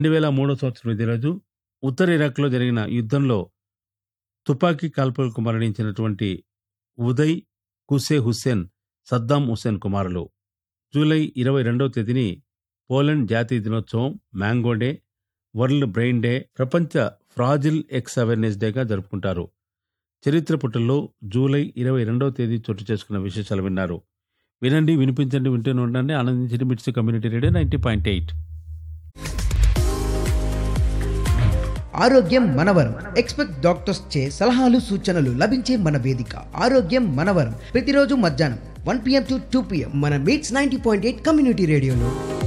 రెండు వేల మూడో సంవత్సరం ఇదే రోజు ఉత్తర ఇరాక్లో జరిగిన యుద్ధంలో తుపాకీ కాల్పులకు మరణించినటువంటి ఉదయ్ కుసే హుస్సేన్ సద్దాం హుస్సేన్ కుమారులు జూలై ఇరవై రెండవ తేదీని పోలాండ్ జాతీయ దినోత్సవం mango day world brain day ప్రపంచ ఫ్రాజిల్ ఎక్స్ అవేర్నెస్ డేగా జరుపుకుంటారు చరిత్ర పుటల్లో జూలై ఇరవై రెండవ తేదీ చోటు చేసుకున్న విశేషాలు విన్నారు వినండి వినిపించండి వింటూనే ఉండండి ఆనందించండి MITS community radio ninety point eight ఆరోగ్యం మనవరం ఎక్స్పెక్ట్ డాక్టర్స్ చే సలహాలు సూచనలు లభించే మన వేదిక ఆరోగ్యం మనవరం ప్రతిరోజు మధ్యాహ్నం one PM to two PM మన MITS ninety point eight community రేడియోలో